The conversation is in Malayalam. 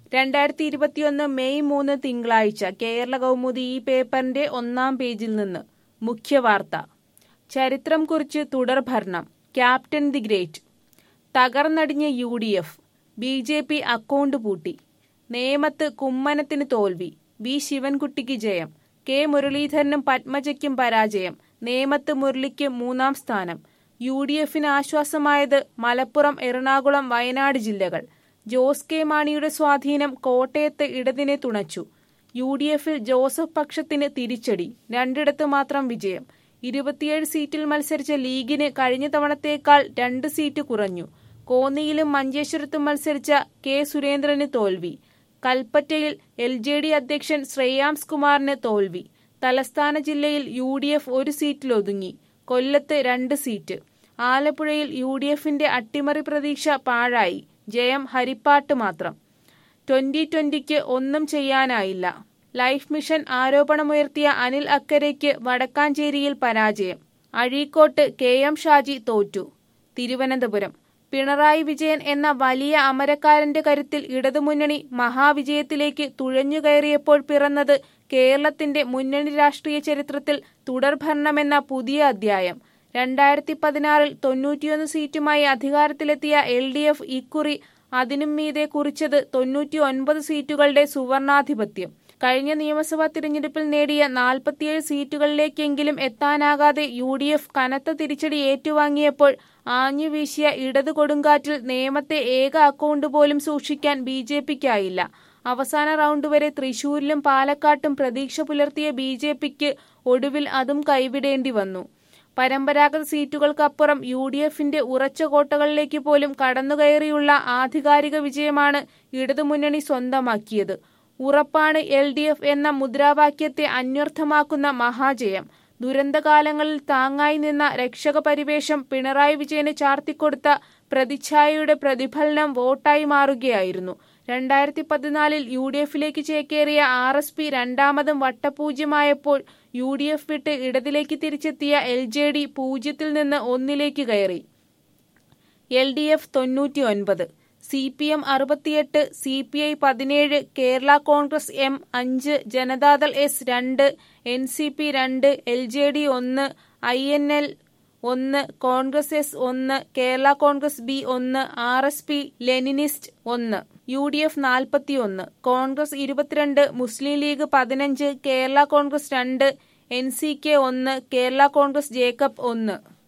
രണ്ടായിരത്തി ഇരുപത്തിയൊന്ന് മെയ് മൂന്ന് തിങ്കളാഴ്ച കേരള കൗമുദി ഈ പേപ്പറിന്റെ ഒന്നാം പേജിൽ നിന്ന് മുഖ്യവാർത്ത ചരിത്രം കുറിച്ച് തുടർഭരണം ക്യാപ്റ്റൻ ദി ഗ്രേറ്റ് തകർന്നടിഞ്ഞ U D F B J P account പൂട്ടി നേമത്ത് കുമ്മനത്തിന് തോൽവി വി ശിവൻകുട്ടിക്ക് ജയം കെ മുരളീധരനും പത്മജയ്ക്കും പരാജയം നേമത്ത് മുരളിക്ക് മൂന്നാം സ്ഥാനം യു ഡി എഫിന് ആശ്വാസമായത് മലപ്പുറം എറണാകുളം വയനാട് ജില്ലകൾ ജോസ് കെ മാണിയുടെ സ്വാധീനം കോട്ടയത്ത് ഇടതിനെ തുണച്ചു യു ഡി എഫിൽ ജോസഫ് പക്ഷത്തിന് തിരിച്ചടി രണ്ടിടത്ത് മാത്രം വിജയം ഇരുപത്തിയേഴ് സീറ്റിൽ മത്സരിച്ച ലീഗിന് കഴിഞ്ഞ തവണത്തേക്കാൾ രണ്ട് സീറ്റ് കുറഞ്ഞു കോന്നിയിലും മഞ്ചേശ്വരത്തും മത്സരിച്ച കെ സുരേന്ദ്രന് തോൽവി കൽപ്പറ്റയിൽ എൽ ജെ ഡി അധ്യക്ഷൻ ശ്രേയാംസ് കുമാറിന് തോൽവി തലസ്ഥാന ജില്ലയിൽ യു ഡി എഫ് ഒരു സീറ്റിലൊതുങ്ങി കൊല്ലത്ത് രണ്ട് സീറ്റ് ആലപ്പുഴയിൽ യു ഡി എഫിന്റെ അട്ടിമറി പ്രതീക്ഷ പാഴായി ജയം ഹരിപ്പാട്ട് മാത്രം ട്വന്റി ട്വന്റിക്ക് ഒന്നും ചെയ്യാനായില്ല ലൈഫ് മിഷൻ ആരോപണമുയർത്തിയ അനിൽ അക്കരയ്ക്ക് വടക്കാഞ്ചേരിയിൽ പരാജയം അഴീക്കോട്ട് കെ എം ഷാജി തോറ്റു തിരുവനന്തപുരം പിണറായി വിജയൻ എന്ന വലിയ അമരക്കാരന്റെ കരുത്തിൽ ഇടതുമുന്നണി മഹാവിജയത്തിലേക്ക് തുഴഞ്ഞുകയറിയപ്പോൾ പിറന്നത് കേരളത്തിന്റെ മുന്നണി രാഷ്ട്രീയ ചരിത്രത്തിൽ തുടർഭരണമെന്ന പുതിയ അധ്യായം രണ്ടായിരത്തി പതിനാറിൽ തൊണ്ണൂറ്റിയൊന്ന് സീറ്റുമായി അധികാരത്തിലെത്തിയ എൽ ഡി എഫ് ഇക്കുറി അതിനും മീതെ കുറിച്ചത് തൊണ്ണൂറ്റി ഒൻപത് സീറ്റുകളുടെ സുവർണാധിപത്യം കഴിഞ്ഞ നിയമസഭാ തിരഞ്ഞെടുപ്പിൽ നേടിയ നാൽപ്പത്തിയേഴ് സീറ്റുകളിലേക്കെങ്കിലും എത്താനാകാതെ യു ഡി എഫ് കനത്ത തിരിച്ചടി ഏറ്റുവാങ്ങിയപ്പോൾ ആഞ്ഞുവീശിയ ഇടതു കൊടുങ്കാറ്റിൽ നേമത്തെ ഏക അക്കൗണ്ട് പോലും സൂക്ഷിക്കാൻ ബി ജെ പിക്കായില്ല അവസാന റൗണ്ട് വരെ തൃശൂരിലും പാലക്കാട്ടും പ്രതീക്ഷ പുലർത്തിയ ബി ജെ പിക്ക് ഒടുവിൽ അതും കൈവിടേണ്ടി വന്നു പരമ്പരാഗത സീറ്റുകൾക്കപ്പുറം യു ഡി എഫിന്റെ ഉറച്ച കോട്ടകളിലേക്ക് പോലും കടന്നുകയറിയുള്ള ആധികാരിക വിജയമാണ് ഇടതുമുന്നണി സ്വന്തമാക്കിയത് ഉറപ്പാണ് എൽ ഡി എഫ് എന്ന മുദ്രാവാക്യത്തെ അന്വർത്ഥമാക്കുന്ന മഹാജയം ദുരന്തകാലങ്ങളിൽ താങ്ങായി നിന്ന രക്ഷക പരിവേഷം പിണറായി വിജയന് ചാർത്തിക്കൊടുത്ത പ്രതിച്ഛായയുടെ പ്രതിഫലനം വോട്ടായി മാറുകയായിരുന്നു രണ്ടായിരത്തി പതിനാലിൽ യു ഡി എഫിലേക്ക് ചേക്കേറിയ ആർ എസ് പി രണ്ടാമതും വട്ടപൂജ്യമായപ്പോൾ യു ഡി എഫ് വിട്ട് ഇടതിലേക്ക് തിരിച്ചെത്തിയ എൽ ജെ ഡി പൂജ്യത്തിൽ നിന്ന് ഒന്നിലേക്ക് കയറി എൽ ഡി എഫ് തൊണ്ണൂറ്റി ഒൻപത് സി പി എം അറുപത്തിയെട്ട് സി പി ഐ പതിനേഴ് കേരള കോൺഗ്രസ് എം അഞ്ച് ജനതാദൾ എസ് രണ്ട് എൻ സി പി രണ്ട് എൽ ജെ ഡി ഒന്ന് ഐ എൻ എൽ ഒന്ന് കോൺഗ്രസ് എസ് ഒന്ന് കേരള കോൺഗ്രസ് ബി ഒന്ന് ആർ എസ് പി ലെനിനിസ്റ്റ് ഒന്ന് യു ഡി എഫ് നാൽപ്പത്തി ഒന്ന് കോൺഗ്രസ് ഇരുപത്തിരണ്ട് മുസ്ലിം ലീഗ് പതിനഞ്ച് കേരള കോൺഗ്രസ് രണ്ട് എൻ സി കെ ഒന്ന് കേരള കോൺഗ്രസ് ജേക്കബ് ഒന്ന്